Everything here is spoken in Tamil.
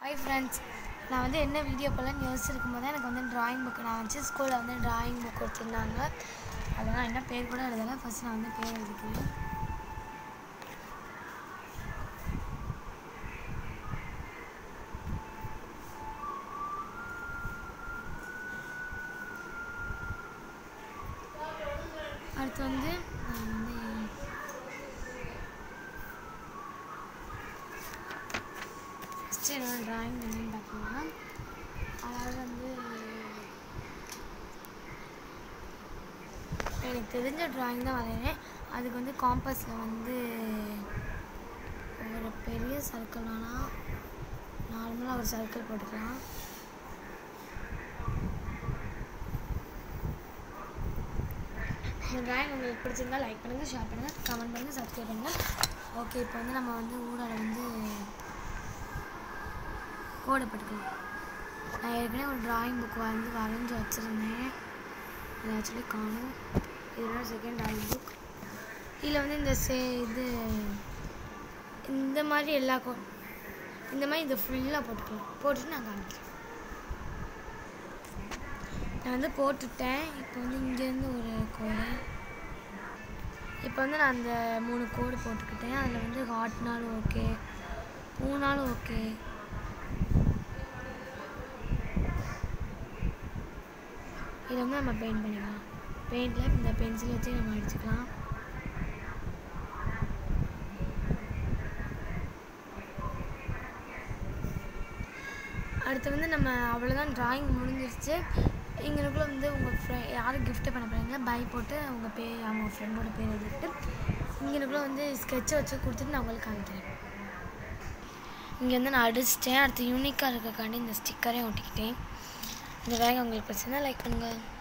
ஹாய் ஃப்ரெண்ட்ஸ் நான் வந்து என்ன வீடியோ போலன்னு யோசிச்சிருக்கும் போது எனக்கு வந்து ட்ராயிங் புக் நான் வச்சு ஸ்கூலில் வந்து ட்ராயிங் புக் கொடுத்துருந்தாங்க அதெல்லாம் என்ன பேர் கூட எழுதலை ஃபஸ்ட் நான் வந்து பேர் எழுதிக்கிறேன் அடுத்து வந்து நான் வந்து ஃபஸ்ட்டு என்னோட ட்ராயிங் என்னன்னு பார்த்தீங்கன்னா அதாவது வந்து எனக்கு தெரிஞ்ச ட்ராயிங் தான் வரைகிறேன் அதுக்கு வந்து காம்பஸில் வந்து ஒரு பெரிய சர்க்கிள் வேணால் நார்மலாக ஒரு சர்க்கிள் போட்டுக்கலாம் இந்த ட்ராயிங் உங்களுக்கு பிடிச்சிருந்தா லைக் பண்ணுங்கள் ஷேர் பண்ணுங்கள் கமெண்ட் பண்ணுங்கள் சப்ஸ்கிரைப் பண்ணுங்கள் ஓகே இப்போ வந்து நம்ம வந்து ஊடால வந்து கோடை போட்டுக்கலாம் நான் ஏற்கனவே ஒரு ட்ராயிங் புக் வந்து வரைஞ்சி வச்சுருந்தேன் அது ஆக்சுவலி காணும் இதோட செகண்ட் ட்ராயிங் புக் இதில் வந்து இந்த சே இது இந்த மாதிரி எல்லா கோ இந்த மாதிரி இதை ஃபுல்லாக போட்டுக்கலாம் போட்டுட்டு நான் காமிக்கிறேன் நான் வந்து போட்டுட்டேன் இப்போ வந்து இங்கேருந்து ஒரு கோடு இப்போ வந்து நான் அந்த மூணு கோடு போட்டுக்கிட்டேன் அதில் வந்து ஹாட்னாலும் ஓகே பூனாலும் ஓகே இதை வந்து நம்ம பெயிண்ட் பண்ணிக்கலாம் பெயிண்டில் இந்த பென்சில் வச்சு நம்ம அடிச்சுக்கலாம் அடுத்து வந்து நம்ம அவ்வளோதான் ட்ராயிங் முடிஞ்சிருச்சு இங்களுக்குள்ள வந்து உங்கள் ஃப்ரெ யாரும் கிஃப்ட் பண்ண போகிறீங்களா பை போட்டு உங்கள் பேர் அவங்க ஃப்ரெண்டோட பேர் எழுதிட்டு இங்களுக்குள்ள வந்து ஸ்கெட்சை வச்சு கொடுத்துட்டு நான் உங்களுக்கு காமிக்கிறேன் இங்கே வந்து நான் அடிச்சிட்டேன் அடுத்து யூனிக்காக இருக்கக்காண்டி இந்த ஸ்டிக்கரையும் ஒட்டிக்கிட்டேன் இந்த வேகம் உங்களுக்கு பிரச்சனை லைக் பண்ணுங்கள்